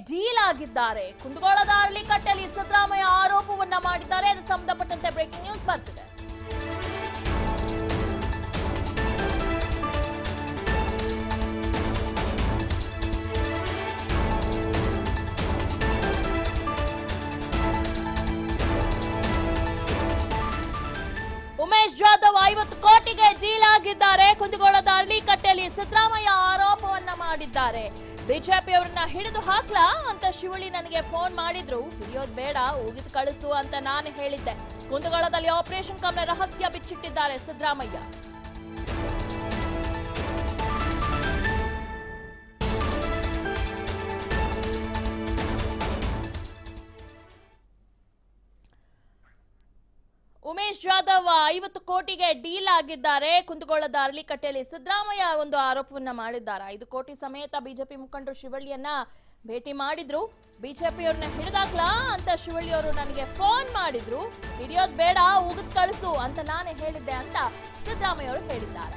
deal ಆಗಿದ್ದಾರೆ ಕುಂದಗೋಳದ ಅರಳಿಕಟ್ಟೆಯಲ್ಲಿ ಸಿದ್ದರಾಮಯ್ಯ ಆರೋಪವನ್ನ ಮಾಡಿದ್ದಾರೆ ಅದು ಸಂಬಂಧಪಟ್ಟಂತೆ ಬ್ರೇಕಿಂಗ್ ನ್ಯೂಸ್ ಬರ್ತಿದೆ ಉಮೇಶ್ ಜಾಧವ್ ಐವತ್ತು ಕೋಟಿಗೆ ಡೀಲ್ ಆಗಿದ್ದಾರೆ ಕುಂದಗೋಳದ ಅರಳಿಕಟ್ಟೆಯಲ್ಲಿ ಸಿದ್ದರಾಮಯ್ಯ ಆರೋಪವನ್ನ ಮಾಡಿದ್ದಾರೆ ಬಿಜೆಪಿಯವರನ್ನ ಹಿಡಿದು ಹಾಕ್ಲಾ ಅಂತ ಶಿವಳ್ಳಿ ನನಗೆ ಫೋನ್ ಮಾಡಿದ್ರು ಹಿಡಿಯೋದ್ ಬೇಡ ಉಗಿದು ಕಳಿಸು ಅಂತ ನಾನು ಹೇಳಿದ್ದೆ ಕುಂದಗೋಳದಲ್ಲಿ ಆಪರೇಷನ್ ಕಮಲ ರಹಸ್ಯ ಬಿಚ್ಚಿಟ್ಟಿದ್ದಾರೆ ಸಿದ್ದರಾಮಯ್ಯ ಉಮೇಶ್ ಜಾಧವ್ ಐವತ್ತು ಕೋಟಿಗೆ ಡೀಲ್ ಆಗಿದ್ದಾರೆ ಕುಂದಗೋಳದ ಅರಳಿಕಟ್ಟೆಯಲ್ಲಿ ಸಿದ್ದರಾಮಯ್ಯ ಒಂದು ಆರೋಪವನ್ನ ಮಾಡಿದ್ದಾರೆ ಐದು ಕೋಟಿ ಸಮೇತ ಬಿಜೆಪಿ ಮುಖಂಡರು ಶಿವಳ್ಳಿಯನ್ನ ಭೇಟಿ ಮಾಡಿದ್ರು ಬಿಜೆಪಿಯವ್ರನ್ನ ಹಿಡಿದಾಕ್ಲಾ ಅಂತ ಶಿವಳ್ಳಿ ಅವರು ನನಗೆ ಫೋನ್ ಮಾಡಿದ್ರು ಹಿಡಿಯೋದ್ ಬೇಡ ಉಗಿದ್ ಕಳಿಸು ಅಂತ ನಾನೇ ಹೇಳಿದ್ದೆ ಅಂತ ಸಿದ್ದರಾಮಯ್ಯ ಅವರು ಹೇಳಿದ್ದಾರೆ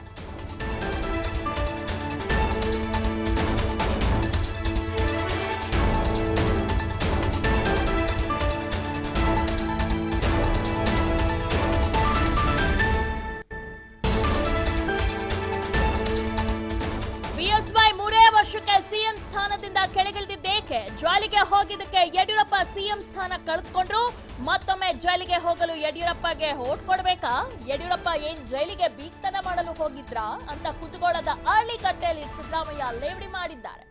ಬಿಎಸ್ವೈ ಮೂರೇ ವರ್ಷಕ್ಕೆ ಸಿಎಂ ಸ್ಥಾನದಿಂದ ಕೆಳಗಿಳಿದಿದ್ದೇಕೆ ಜೈಲಿಗೆ ಹೋಗಿದ್ದಕ್ಕೆ ಯಡಿಯೂರಪ್ಪ ಸಿಎಂ ಸ್ಥಾನ ಕಳೆದುಕೊಂಡ್ರು ಮತ್ತೊಮ್ಮೆ ಜೈಲಿಗೆ ಹೋಗಲು ಯಡಿಯೂರಪ್ಪಗೆ ಓಟ್ ಕೊಡ್ಬೇಕಾ ಯಡಿಯೂರಪ್ಪ ಏನ್ ಜೈಲಿಗೆ ಬೀಗ್ತನ ಮಾಡಲು ಹೋಗಿದ್ರಾ ಅಂತ ಕುತುಗೋಳದ ಅಳ್ಳಿಕಟ್ಟೆಯಲ್ಲಿ ಸಿದ್ದರಾಮಯ್ಯ ಲೇವಡಿ ಮಾಡಿದ್ದಾರೆ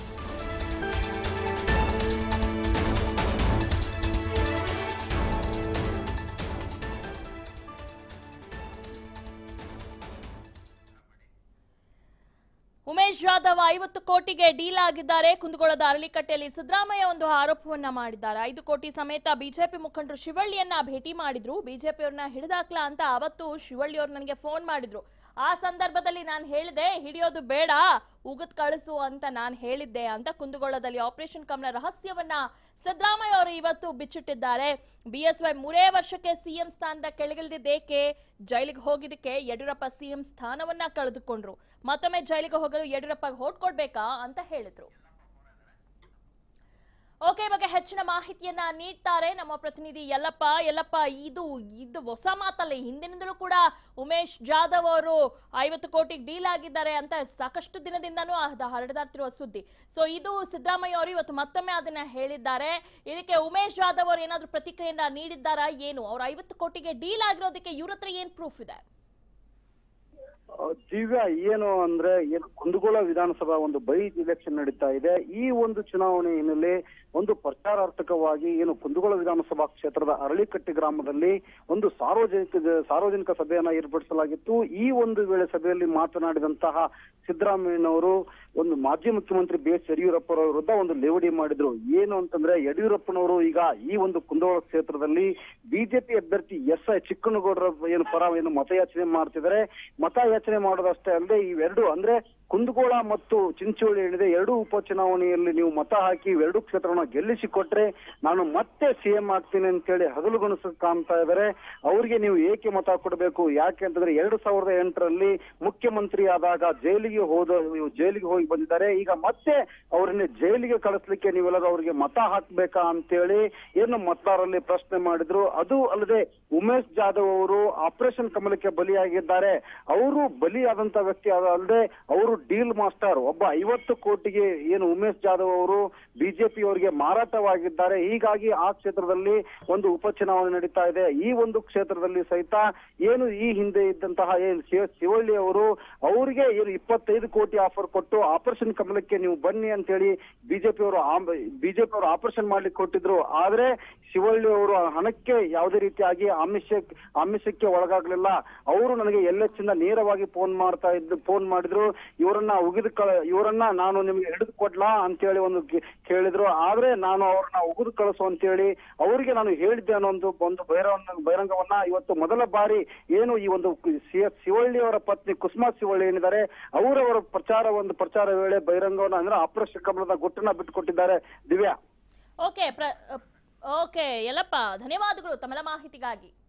ಉಮೇಶ್ ಜಾಧವ್ ಐವತ್ತು ಕೋಟಿಗೆ ಡೀಲ್ ಆಗಿದ್ದಾರೆ ಕುಂದಗೋಳದ ಅರಳಿಕಟ್ಟೆಯಲ್ಲಿ ಸಿದ್ದರಾಮಯ್ಯ ಒಂದು ಆರೋಪವನ್ನ ಮಾಡಿದ್ದಾರೆ ಐದು ಕೋಟಿ ಸಮೇತ ಬಿಜೆಪಿ ಮುಖಂಡರು ಶಿವಳ್ಳಿಯನ್ನ ಭೇಟಿ ಮಾಡಿದ್ರು ಬಿಜೆಪಿಯವ್ರನ್ನ ಹಿಡಿದಾಕ್ಲಾ ಅಂತ ಅವತ್ತು ಶಿವಳ್ಳಿ ಅವ್ರು ನನಗೆ ಫೋನ್ ಮಾಡಿದ್ರು ಆ ಸಂದರ್ಭದಲ್ಲಿ ನಾನು ಹೇಳಿದೆ ಹಿಡಿಯೋದು ಬೇಡ ಉಗದ್ ಕಳಿಸು ಅಂತ ನಾನು ಹೇಳಿದ್ದೆ ಅಂತ ಕುಂದಗೋಳದಲ್ಲಿ ಆಪರೇಷನ್ ಕಮಲ ರಹಸ್ಯವನ್ನ ಸಿದ್ದರಾಮಯ್ಯ ಅವರು ಇವತ್ತು ಬಿಚ್ಚಿಟ್ಟಿದ್ದಾರೆ ಬಿಎಸ್ವೈ ಮೂರೇ ವರ್ಷಕ್ಕೆ ಸಿಎಂ ಸ್ಥಾನದ ಕೆಳಗಿಳಿದಿದ್ದೇಕೆ ಜೈಲಿಗೆ ಹೋಗಿದ್ದಕ್ಕೆ ಯಡಿಯೂರಪ್ಪ ಸಿಎಂ ಸ್ಥಾನವನ್ನ ಕಳೆದುಕೊಂಡ್ರು ಮತ್ತೊಮ್ಮೆ ಜೈಲಿಗೆ ಹೋಗಲು ಯಡಿಯೂರಪ್ಪ ಹೋಟ್ ಕೊಡ್ಬೇಕಾ ಅಂತ ಹೇಳಿದ್ರು ಓಕೆ ಈ ಬಗ್ಗೆ ಹೆಚ್ಚಿನ ಮಾಹಿತಿಯನ್ನ ನೀಡ್ತಾರೆ ನಮ್ಮ ಪ್ರತಿನಿಧಿ ಯಲ್ಲಪ್ಪ ಯಲ್ಲಪ್ಪ ಇದು ಇದು ಹೊಸ ಮಾತಲ್ಲ ಹಿಂದಿನಿಂದಲೂ ಕೂಡ ಉಮೇಶ್ ಜಾಧವ್ ಅವರು ಐವತ್ತು ಕೋಟಿ ಡೀಲ್ ಆಗಿದ್ದಾರೆ ಅಂತ ಸಾಕಷ್ಟು ದಿನದಿಂದನೂ ಅದು ಹರಡ್ದಾಡ್ತಿರುವ ಸುದ್ದಿ ಸೊ ಇದು ಸಿದ್ದರಾಮಯ್ಯ ಅವರು ಇವತ್ತು ಮತ್ತೊಮ್ಮೆ ಅದನ್ನ ಹೇಳಿದ್ದಾರೆ ಇದಕ್ಕೆ ಉಮೇಶ್ ಜಾಧವ್ ಅವರು ಏನಾದ್ರೂ ಪ್ರತಿಕ್ರಿಯೆಯನ್ನ ನೀಡಿದ್ದಾರಾ ಏನು ಅವ್ರು ಐವತ್ತು ಕೋಟಿಗೆ ಡೀಲ್ ಆಗಿರೋದಕ್ಕೆ ಇವ್ರ ಹತ್ರ ಏನ್ ಪ್ರೂಫ್ ಇದೆ ಆ, ದಿವ್ಯ ಏನು ಅಂದ್ರೆ ಏನು ಕುಂದಗೋಳ ವಿಧಾನಸಭಾ ಒಂದು ಬೈ ಇಲೆಕ್ಷನ್ ನಡೀತಾ ಇದೆ ಈ ಒಂದು ಚುನಾವಣೆ ಹಿನ್ನೆಲೆ ಒಂದು ಪ್ರಚಾರಾರ್ಥಕವಾಗಿ ಏನು ಕುಂದಗೋಳ ವಿಧಾನಸಭಾ ಕ್ಷೇತ್ರದ ಅರಳಿಕಟ್ಟಿ ಗ್ರಾಮದಲ್ಲಿ ಒಂದು ಸಾರ್ವಜನಿಕ ಸಾರ್ವಜನಿಕ ಸಭೆಯನ್ನ ಏರ್ಪಡಿಸಲಾಗಿತ್ತು ಈ ಒಂದು ವೇಳೆ ಸಭೆಯಲ್ಲಿ ಮಾತನಾಡಿದಂತಹ ಸಿದ್ದರಾಮಯ್ಯನವರು ಒಂದು ಮಾಜಿ ಮುಖ್ಯಮಂತ್ರಿ ಬಿ ಎಸ್ ಯಡಿಯೂರಪ್ಪರ ವಿರುದ್ಧ ಒಂದು ಲೇವಡಿ ಮಾಡಿದ್ರು ಏನು ಅಂತಂದ್ರೆ ಯಡಿಯೂರಪ್ಪನವರು ಈಗ ಈ ಒಂದು ಕುಂದಗೋಳ ಕ್ಷೇತ್ರದಲ್ಲಿ ಬಿಜೆಪಿ ಅಭ್ಯರ್ಥಿ ಎಸ್ ಐ ಚಿಕ್ಕನಗೌಡರ ಏನು ಪರ ಏನು ಮತಯಾಚನೆ ಮಾಡ್ತಿದ್ದಾರೆ ಮತಯಾಚನೆ ಮಾಡೋದಷ್ಟೇ ಅಲ್ಲದೆ ಇವೆರಡು ಅಂದ್ರೆ ಕುಂದಗೋಳ ಮತ್ತು ಚಿಂಚೋಳಿ ಏನಿದೆ ಎರಡು ಉಪಚುನಾವಣೆಯಲ್ಲಿ ನೀವು ಮತ ಹಾಕಿ ಇವೆರಡು ಕ್ಷೇತ್ರವನ್ನ ಗೆಲ್ಲಿಸಿಕೊಟ್ರೆ ನಾನು ಮತ್ತೆ ಸಿಎಂ ಆಗ್ತೀನಿ ಅಂತೇಳಿ ಹಗಲುಗನಸು ಕಾಣ್ತಾ ಇದ್ದಾರೆ ಅವ್ರಿಗೆ ನೀವು ಏಕೆ ಮತ ಕೊಡಬೇಕು ಯಾಕೆ ಅಂತಂದ್ರೆ ಎರಡು ಸಾವಿರದ ಎಂಟರಲ್ಲಿ ಮುಖ್ಯಮಂತ್ರಿ ಆದಾಗ ಜೈಲಿಗೆ ಹೋದ ಜೈಲಿಗೆ ಹೋಗಿ ಬಂದಿದ್ದಾರೆ ಈಗ ಮತ್ತೆ ಅವರನ್ನ ಜೈಲಿಗೆ ಕಳಿಸ್ಲಿಕ್ಕೆ ನೀವೆಲ್ಲರೂ ಅವರಿಗೆ ಮತ ಹಾಕ್ಬೇಕಾ ಅಂತೇಳಿ ಏನು ಮತದಾರರಲ್ಲಿ ಪ್ರಶ್ನೆ ಮಾಡಿದ್ರು ಅದು ಅಲ್ಲದೆ ಉಮೇಶ್ ಜಾಧವ್ ಅವರು ಆಪರೇಷನ್ ಕಮಲಕ್ಕೆ ಬಲಿಯಾಗಿದ್ದಾರೆ ಅವರು ಬಲಿಯಾದಂತ ವ್ಯಕ್ತಿ ಅದ- ಅಲ್ಲದೆ ಅವರು ಡೀಲ್ ಮಾಸ್ಟರ್ ಒಬ್ಬ ಐವತ್ತು ಕೋಟಿಗೆ ಏನು ಉಮೇಶ್ ಜಾಧವ್ ಅವರು ಬಿಜೆಪಿ ಅವರಿಗೆ ಮಾರಾಟವಾಗಿದ್ದಾರೆ ಹೀಗಾಗಿ ಆ ಕ್ಷೇತ್ರದಲ್ಲಿ ಒಂದು ಉಪಚುನಾವಣೆ ನಡೀತಾ ಇದೆ ಈ ಒಂದು ಕ್ಷೇತ್ರದಲ್ಲಿ ಸಹಿತ ಏನು ಈ ಹಿಂದೆ ಇದ್ದಂತಹ ಏನು ಶಿವ- ಶಿವಳ್ಳಿ ಅವರು ಅವರಿಗೆ ಏನು ಇಪ್ಪತ್ತೈದು ಕೋಟಿ ಆಫರ್ ಕೊಟ್ಟು ಆಪರೇಷನ್ ಕಮಲಕ್ಕೆ ನೀವು ಬನ್ನಿ ಅಂತೇಳಿ ಬಿಜೆಪಿ ಅವರು ಬಿಜೆಪಿ ಅವರು ಆಪರೇಷನ್ ಮಾಡ್ಲಿಕ್ಕೆ ಕೊಟ್ಟಿದ್ರು ಆದ್ರೆ ಶಿವಳ್ಳಿ ಅವರು ಹಣಕ್ಕೆ ಯಾವುದೇ ರೀತಿಯಾಗಿ ಆಮಿಷ ಆಮಿಷಕ್ಕೆ ಒಳಗಾಗ್ಲಿಲ್ಲ ಅವರು ನನಗೆ ಎಲ್ ಎಚ್ ಇಂದ ನೇರವಾಗಿ ಫೋನ್ ಮಾಡ್ತಾ ಇದ್ದು ಫೋನ್ ಮಾಡಿದ್ರು ಇವರನ್ನ ಉಗಿದು ಕ ಇವರನ್ನ ನಾನು ನಿಮ್ಗೆ ಹಿಡಿದು ಕೊಡ್ಲಾ ಅಂತೇಳಿ ಒಂದು ಕೇ- ಕೇಳಿದ್ರು ಆದ್ರೆ ನಾನು ಅವ್ರನ್ನ ಉಗಿದು ಕಳಿಸು ಅಂತೇಳಿ ಅವರಿಗೆ ನಾನು ಹೇಳಿದ್ದೆ ಅನ್ನೋ ಒಂದು ಒಂದು ಬಹಿರಂಗ ಬಹಿರಂಗವನ್ನ ಇವತ್ತು ಮೊದಲ ಬಾರಿ ಏನು ಈ ಒಂದು ಸಿ ಎಸ್ ಶಿವಳ್ಳಿ ಅವರ ಪತ್ನಿ ಕುಸುಮಾ ಶಿವಳ್ಳಿ ಏನಿದ್ದಾರೆ ಅವರವರ ಪ್ರಚಾರ ಒಂದು ಪ್ರಚಾರ ವೇಳೆ ಬಹಿರಂಗವನ್ನ ಅಂದ್ರೆ ಆಪರೇಷನ್ ಕಮಲದ ಗುಟ್ಟನ್ನ ಬಿಟ್ಟುಕೊಟ್ಟಿದ್ದಾರೆ ದಿವ್ಯಾ ಓಕೆ ಪ್ರ ಓಕೆ ಯಲ್ಲಪ್ಪ ಧನ್ಯವಾದಗಳು ತಮ್ಮೆಲ್ಲ ಮಾಹಿತಿಗಾಗಿ